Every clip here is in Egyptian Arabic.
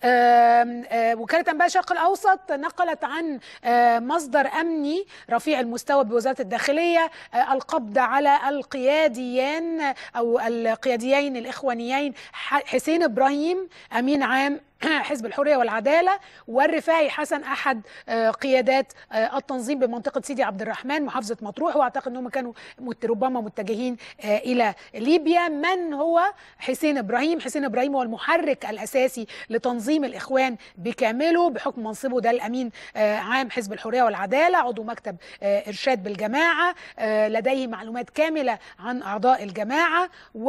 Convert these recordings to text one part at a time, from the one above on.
آم، آه، وكالة أنباء الشرق الأوسط نقلت عن آه، مصدر أمني رفيع المستوى بوزارة الداخلية آه، القبض على القياديين أو القياديين الإخوانيين ح- حسين إبراهيم أمين عام حزب الحرية والعدالة والرفاعي حسن أحد آه، قيادات آه، التنظيم بمنطقة سيدي عبد الرحمن محافظة مطروح وأعتقد أنهم كانوا مت- ربما متجهين آه، إلى ليبيا من هو حسين إبراهيم حسين إبراهيم هو المحرك الأساسي لتنظيم الإخوان بكامله بحكم منصبه ده الأمين آه، عام حزب الحرية والعدالة عضو مكتب آه، إرشاد بالجماعة آه، لديه معلومات كاملة عن أعضاء الجماعة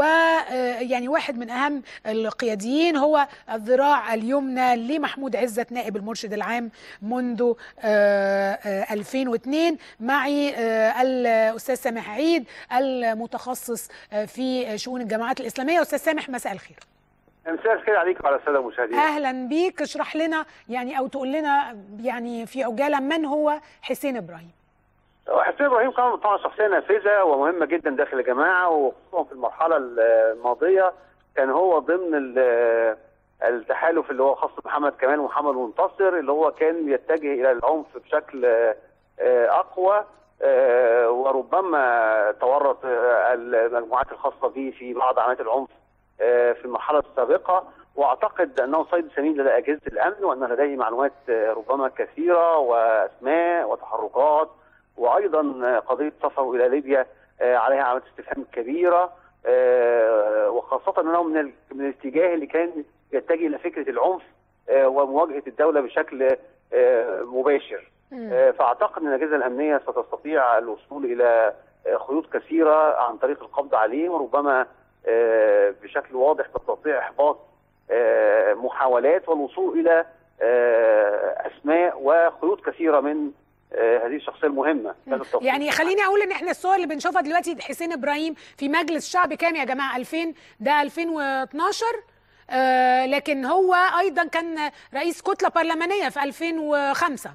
ويعني واحد من أهم القياديين هو الذراع اليمنى لمحمود عزت نائب المرشد العام منذ آه، آه، 2002 معي آه، الأستاذ سامح عيد المتخصص آه، في شؤون الجماعات الإسلامية أستاذ سامح مساء الخير مساء الخير عليكم وعلى الساده المشاهدين أهلا بيك اشرح لنا يعني أو تقول لنا يعني في عجالة من هو حسين إبراهيم حسين ابراهيم كان طبعا شخصيه نافذه ومهمه جدا داخل الجماعه وخصوصا في المرحله الماضيه كان هو ضمن ال- التحالف اللي هو خاص محمد كمال ومحمد منتصر اللي هو كان يتجه الى العنف بشكل آه، اقوى آه، وربما تورط آه، المجموعات الخاصه به في بعض عمليات العنف آه، في المرحله السابقه واعتقد انه صيد سمين لدى اجهزه الامن وان لديه معلومات آه، ربما كثيره واسماء وتحركات وايضا قضيه سفره الى ليبيا آه، عليها علامات استفهام كبيره آه، وخاصه انه من ال- من الاتجاه اللي كان يتجه الى فكره العنف آه، ومواجهه الدوله بشكل آه، مباشر آه، فاعتقد ان الاجهزه الامنيه ستستطيع الوصول الى آه، خيوط كثيره عن طريق القبض عليه وربما آه، بشكل واضح تستطيع احباط آه، محاولات والوصول الى آه، اسماء وخيوط كثيره من آه، هذه الشخصيه المهمه كانت تستطيع- يعني خليني اقول ان احنا الصور اللي بنشوفها دلوقتي حسين ابراهيم في مجلس شعب كام يا جماعه 2000 ده 2012 آه لكن هو ايضا كان رئيس كتله برلمانيه في 2005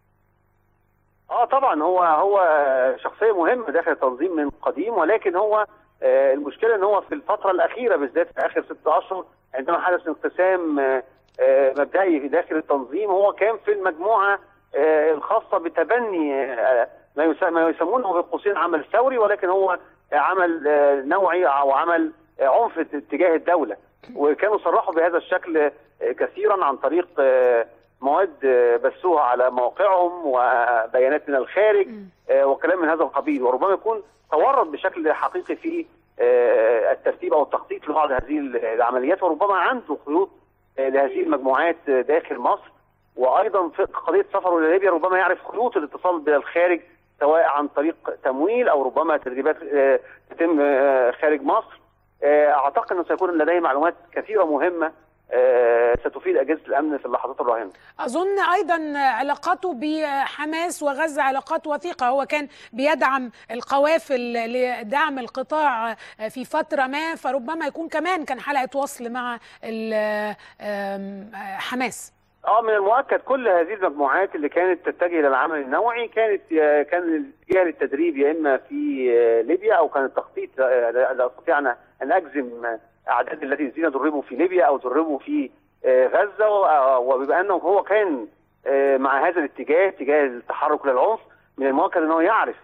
اه طبعا هو هو شخصيه مهمه داخل التنظيم من قديم ولكن هو آه، المشكله ان هو في الفتره الاخيره بالذات في اخر ست اشهر عندما حدث انقسام آه، آه، مبدئي في داخل التنظيم هو كان في المجموعه آه، الخاصه بتبني آه، ما يسا- ما يسمونه بقوسين عمل ثوري ولكن هو عمل آه، نوعي او عمل آه، عنف تجاه الدوله وكانوا صرحوا بهذا الشكل آه، كثيرا عن طريق آه، مواد آه، بثوها على مواقعهم وبيانات من الخارج آه، وكلام من هذا القبيل وربما يكون تورط بشكل حقيقي في آه، الترتيب او التخطيط لبعض هذه العمليات وربما عنده خيوط آه، لهذه المجموعات آه، داخل مصر وايضا في قضيه سفره الى ليبيا ربما يعرف خيوط الاتصال بالخارج سواء عن طريق تمويل او ربما تدريبات آه، تتم آه، خارج مصر آه، اعتقد انه سيكون لديه معلومات كثيره مهمه آه، ستفيد اجهزه الامن في اللحظات الراهنه اظن ايضا علاقاته بحماس وغزه علاقات وثيقه هو كان بيدعم القوافل لدعم القطاع في فتره ما فربما يكون كمان كان حلقه وصل مع ال- آم، حماس اه من المؤكد كل هذه المجموعات اللي كانت تتجه الى العمل النوعي كانت كان الاتجاه للتدريب يا اما في ليبيا او كان التخطيط لا لا استطيع ان أن اجزم اعداد الذين دربوا في ليبيا او دربوا في غزه وبما انه هو كان مع هذا الاتجاه اتجاه التحرك للعنف من المؤكد انه يعرف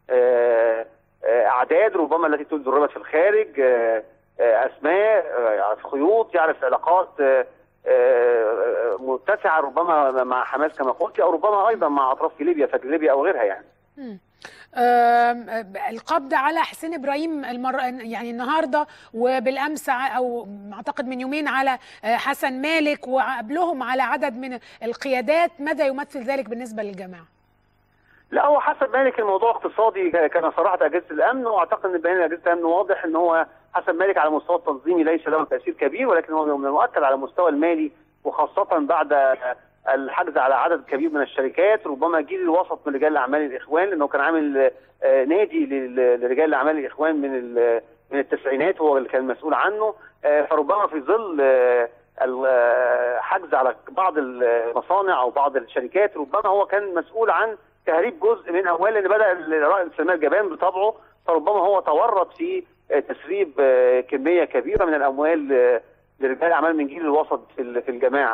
اعداد ربما التي دربت في الخارج اسماء يعرف خيوط يعرف علاقات متسعه ربما مع حماس كما قلت او ربما ايضا مع اطراف في ليبيا فجر ليبيا او غيرها يعني. القبض على حسين ابراهيم المر... يعني النهارده وبالامس او اعتقد من يومين على حسن مالك وقبلهم على عدد من القيادات ماذا يمثل ذلك بالنسبه للجماعه؟ لا هو حسن مالك الموضوع اقتصادي كما صرحت اجهزه الامن واعتقد ان بيان اجهزه الامن واضح ان هو حسن مالك على المستوى التنظيمي ليس له تاثير كبير ولكن هو من المؤكد على المستوى المالي وخاصه بعد الحجز على عدد كبير من الشركات ربما جيل الوسط من رجال اعمال الاخوان لانه كان عامل نادي لرجال اعمال الاخوان من من التسعينات هو اللي كان مسؤول عنه فربما في ظل الحجز على بعض المصانع او بعض الشركات ربما هو كان مسؤول عن تهريب جزء من اموال لان بدا الرائد سلمان الجبان بطبعه فربما هو تورط في تسريب كميه كبيره من الاموال لرجال اعمال من جيل الوسط في الجماعه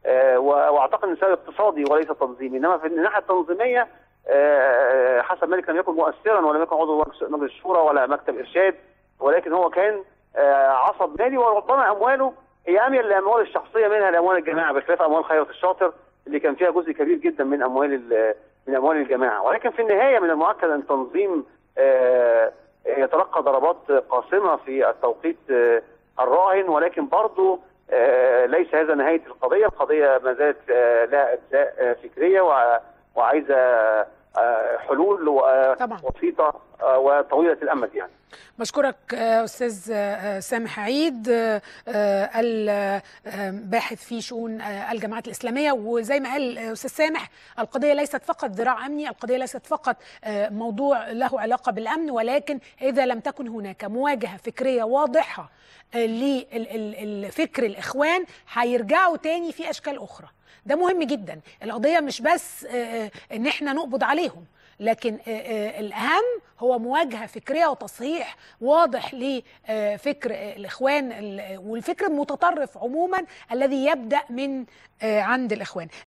آه، و- واعتقد ان سبب اقتصادي وليس تنظيمي انما في الناحيه التنظيميه آه، حسن مالك لم يكن مؤثرا ولم يكن عضو مجلس مجلس الشورى ولا مكتب ارشاد ولكن هو كان آه، عصب نادي وربما امواله هي اميل لاموال الشخصيه منها لاموال الجماعه بخلاف اموال خيرة الشاطر اللي كان فيها جزء كبير جدا من اموال ال- من اموال الجماعه ولكن في النهايه من المؤكد ان التنظيم آه، يتلقى ضربات قاسمه في التوقيت آه، الراهن ولكن برضه آه، ليس هذا نهايه القضيه، القضيه ما زالت آه، لها اجزاء آه، فكريه وع- وعايزه آه، حلول و- طبعاً. بسيطه آه، وطويله الامد يعني. بشكرك آه، استاذ آه، سامح عيد آه، آه، الباحث في شؤون آه، الجماعات الاسلاميه وزي ما قال آه، استاذ سامح القضيه ليست فقط ذراع امني القضيه ليست فقط آه، موضوع له علاقه بالامن ولكن اذا لم تكن هناك مواجهه فكريه واضحه آه، للفكر الاخوان هيرجعوا تاني في اشكال اخرى ده مهم جدا القضيه مش بس آه، آه، ان احنا نقبض عليهم لكن آه، آه، الأهم هو مواجهة فكرية وتصحيح واضح لفكر آه، الإخوان ال- والفكر المتطرف عموما الذي يبدأ من آه، عند الإخوان